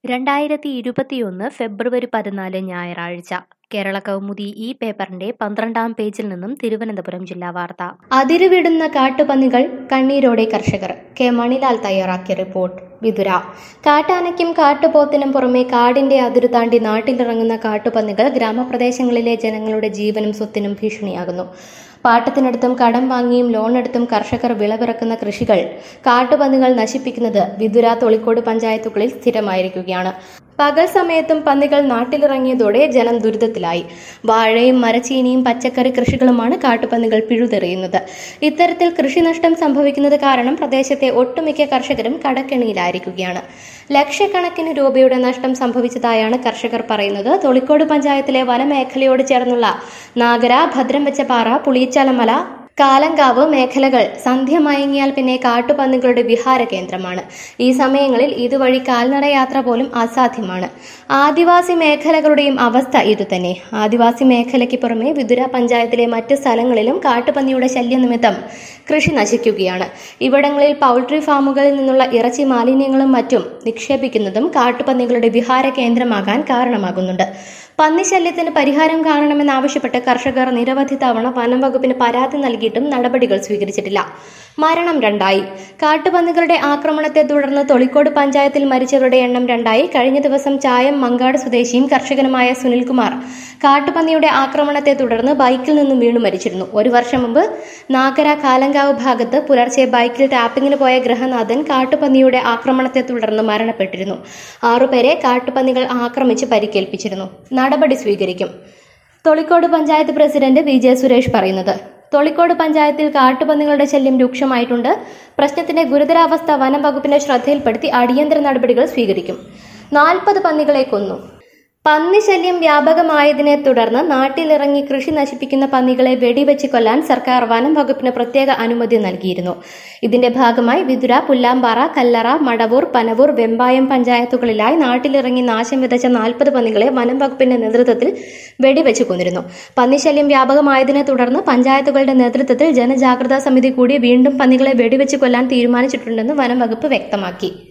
രണ്ടായിരത്തി ഇരുപത്തിയൊന്ന് ഫെബ്രുവരി പതിനാല് ഞായറാഴ്ച കേരള കൗമുദി ഈ പേപ്പറിന്റെ പന്ത്രണ്ടാം പേജിൽ നിന്നും തിരുവനന്തപുരം ജില്ലാ വാർത്ത അതിരുവിടുന്ന കാട്ടുപന്നികൾ കണ്ണീരോടെ കർഷകർ കെ മണിലാൽ തയ്യാറാക്കിയ റിപ്പോർട്ട് വിതുര കാട്ടാനയ്ക്കും കാട്ടുപോത്തിനും പുറമെ കാടിന്റെ അതിരു താണ്ടി നാട്ടിലിറങ്ങുന്ന കാട്ടുപന്നികൾ ഗ്രാമപ്രദേശങ്ങളിലെ ജനങ്ങളുടെ ജീവനും സ്വത്തിനും ഭീഷണിയാകുന്നു പാട്ടത്തിനടുത്തും കടം വാങ്ങിയും ലോണെടുത്തും കർഷകർ വിളവിറക്കുന്ന കൃഷികൾ കാട്ടുപന്നികൾ നശിപ്പിക്കുന്നത് വിതുര തൊളിക്കോട് പഞ്ചായത്തുകളിൽ സ്ഥിരമായിരിക്കുകയാണ് പകൽ സമയത്തും പന്നികൾ നാട്ടിലിറങ്ങിയതോടെ ജനം ദുരിതത്തിലായി വാഴയും മരച്ചീനിയും പച്ചക്കറി കൃഷികളുമാണ് കാട്ടുപന്നികൾ പിഴുതെറിയുന്നത് ഇത്തരത്തിൽ കൃഷിനഷ്ടം സംഭവിക്കുന്നത് കാരണം പ്രദേശത്തെ ഒട്ടുമിക്ക കർഷകരും കടക്കെണിയിലായിരിക്കുകയാണ് ലക്ഷക്കണക്കിന് രൂപയുടെ നഷ്ടം സംഭവിച്ചതായാണ് കർഷകർ പറയുന്നത് തൊളിക്കോട് പഞ്ചായത്തിലെ വനമേഖലയോട് ചേർന്നുള്ള നാഗര ഭദ്രം വെച്ചപാറ പുളിയച്ചാലമല കാലങ്കാവ് മേഖലകൾ സന്ധ്യ മയങ്ങിയാൽ പിന്നെ കാട്ടുപന്നികളുടെ വിഹാര കേന്ദ്രമാണ് ഈ സമയങ്ങളിൽ ഇതുവഴി കാൽനട യാത്ര പോലും അസാധ്യമാണ് ആദിവാസി മേഖലകളുടെയും അവസ്ഥ ഇതുതന്നെ ആദിവാസി മേഖലയ്ക്ക് പുറമെ വിതുര പഞ്ചായത്തിലെ മറ്റ് സ്ഥലങ്ങളിലും കാട്ടുപന്നിയുടെ ശല്യ നിമിത്തം കൃഷി നശിക്കുകയാണ് ഇവിടങ്ങളിൽ പൗൾട്രി ഫാമുകളിൽ നിന്നുള്ള ഇറച്ചി മാലിന്യങ്ങളും മറ്റും നിക്ഷേപിക്കുന്നതും കാട്ടുപന്നികളുടെ വിഹാര കേന്ദ്രമാകാൻ കാരണമാകുന്നുണ്ട് പന്നിശല്യത്തിന് പരിഹാരം കാണണമെന്നാവശ്യപ്പെട്ട് കർഷകർ നിരവധി തവണ വനം വകുപ്പിന് പരാതി നൽകിയിട്ടും നടപടികൾ സ്വീകരിച്ചിട്ടില്ല മരണം രണ്ടായി കാട്ടുപന്നികളുടെ ആക്രമണത്തെ തുടർന്ന് തൊളിക്കോട് പഞ്ചായത്തിൽ മരിച്ചവരുടെ എണ്ണം രണ്ടായി കഴിഞ്ഞ ദിവസം ചായം മങ്കാട് സ്വദേശിയും കർഷകനുമായ സുനിൽകുമാർ കാട്ടുപന്നിയുടെ ആക്രമണത്തെ തുടർന്ന് ബൈക്കിൽ നിന്നും വീണു മരിച്ചിരുന്നു ഒരു വർഷം മുമ്പ് നാഗര കാലങ്കാവ് ഭാഗത്ത് പുലർച്ചെ ബൈക്കിൽ ടാപ്പിങ്ങിന് പോയ ഗൃഹനാഥൻ കാട്ടുപന്നിയുടെ ആക്രമണത്തെ തുടർന്ന് മരണപ്പെട്ടിരുന്നു ആറുപേരെ കാട്ടുപന്നികൾ ആക്രമിച്ച് പരിക്കേൽപ്പിച്ചിരുന്നു നടപടി സ്വീകരിക്കും Tholicode panchayat president V J Suresh പറയുന്നത് തൊളിക്കോട് പഞ്ചായത്തിൽ കാട്ടുപന്നികളുടെ ശല്യം രൂക്ഷമായിട്ടുണ്ട് പ്രശ്നത്തിന്റെ ഗുരുതരാവസ്ഥ വനം വകുപ്പിന്റെ ശ്രദ്ധയിൽപ്പെടുത്തി അടിയന്തര നടപടികൾ സ്വീകരിക്കും നാൽപ്പത് പന്നികളെ കൊന്നു പന്നി ശല്യം വ്യാപകമായതിനെ തുടർന്ന് നാട്ടിലിറങ്ങി കൃഷി നശിപ്പിക്കുന്ന പന്നികളെ വെടിവെച്ച് കൊല്ലാൻ സർക്കാർ വനം വകുപ്പിന് പ്രത്യേക അനുമതി നൽകിയിരുന്നു ഇതിന്റെ ഭാഗമായി വിതുര പുല്ലാമ്പാറ കല്ലറ മടവൂർ പനവൂർ വെമ്പായം പഞ്ചായത്തുകളിലായി നാട്ടിലിറങ്ങി നാശം വിതച്ച നാൽപ്പത് പന്നികളെ വനം വകുപ്പിന്റെ നേതൃത്വത്തിൽ വെടിവെച്ച് കൊന്നിരുന്നു പന്നിശല്യം വ്യാപകമായതിനെ തുടർന്ന് പഞ്ചായത്തുകളുടെ നേതൃത്വത്തിൽ ജനജാഗ്രതാ സമിതി കൂടി വീണ്ടും പന്നികളെ വെടിവെച്ച് കൊല്ലാൻ തീരുമാനിച്ചിട്ടുണ്ടെന്ന് വനം വകുപ്പ് വ്യക്തമാക്കി